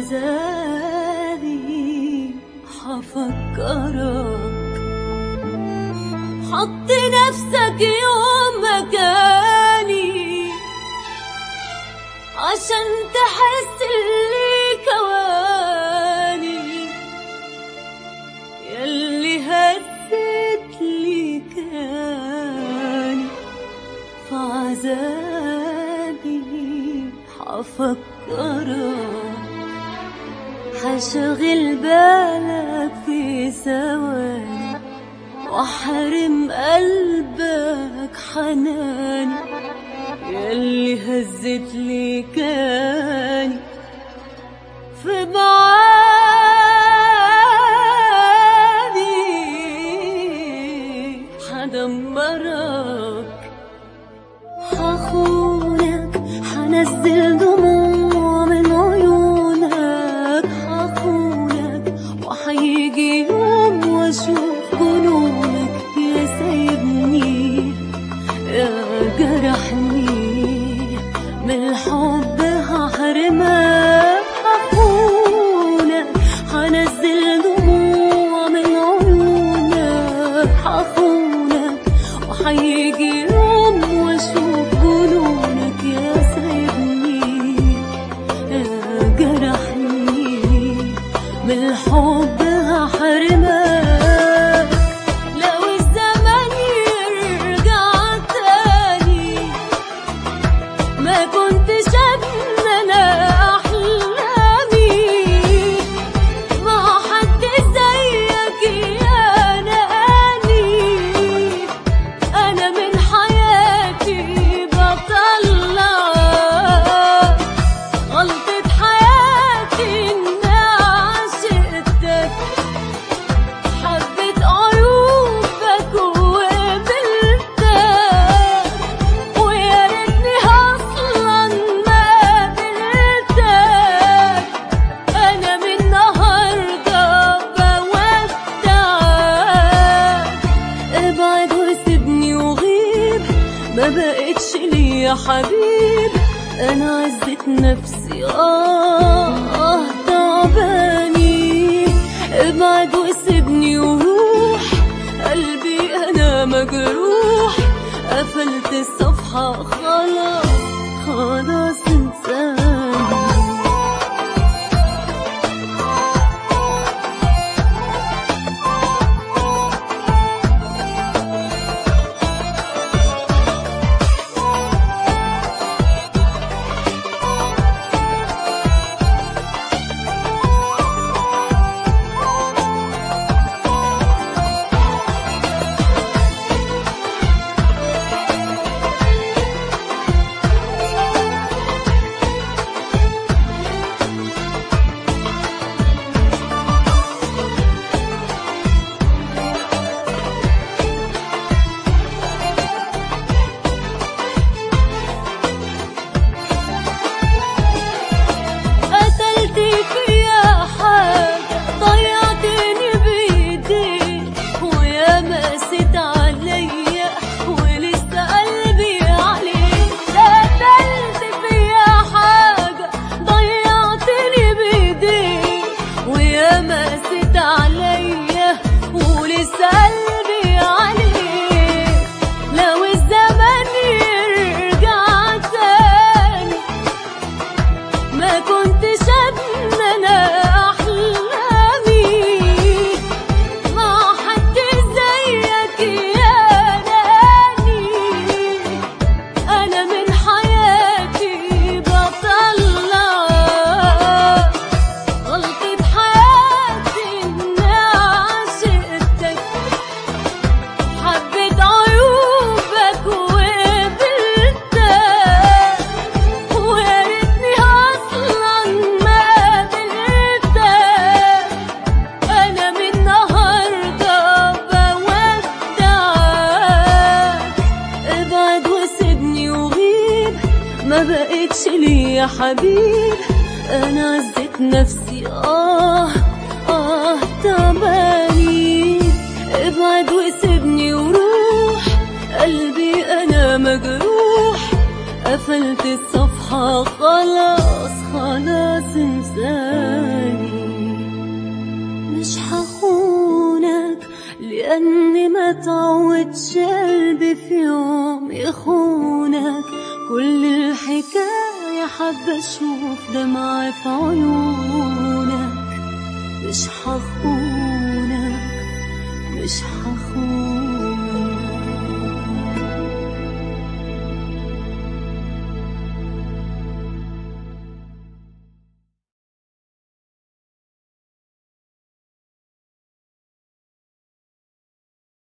عذابي حفكرك حط نفسك يوم مكاني عشان تحس اللي كواني يلي هزت لي كاني في عذابي حفكرك حشغل بالك في ثواني واحرم قلبك حناني يلي هزت لي كاني في بعادي حدمرك حخونك حنزل دموع من عيونك حخونك وحيجي يوم واشوف جنونك يا سايبني يا جرحني من الحب هحرمك حخونك حنزل دموع من عيونك حخونك وحيجي يوم واشوف جنونك يا سايبني يا جرحني من الحب هحرمك لو الزمن يرجع تاني ما كنتش أتمنى أحلامي مع حد زيك يا ناني أنا من حياتي بطلع غلطة حياتي إني عشقتك حبيت عيوبك وقبلتك ويا ريتني أصلا ما قابلتك أنا من النهاردة بودعك ابعد وسيبني وغيب ما بقتش ليا حبيب انا عزت نفسي اه اه تعباني ابعد وسيبني وروح قلبي انا مجروح قفلت الصفحة خلاص خلاص انساني قتلت فيا حاجة ضيعتني بإيديك ويا مقست عليا ولسه قلبي عليك قتلت فيا حاجة ضيعتني بإيديك ويا مقست عليا ولسه قلبي عليك لو الزمن يرجع تاني ما كنتش أتمنى أحلامي مع حد زيك يا ناني أنا من حياتي بطلع غلطة حياتي إني عشقتك حبيت عيوبك وقبلتك ويا ريتني اصلا ما قابلتك انا من النهارده بودعك ابعد وسيبني وغيب ما بقتش ليا حبيب انا عزت نفسي اه اه تعباني ابعد وسيبني وروح قلبي انا مجروح قفلت الصفحة ها خلاص خلاص انساني مش حخونك لأني ما تعودش قلبي في يوم يخونك كل الحكاية حابة أشوف دمعة في عيونك مش حخونك مش حخونك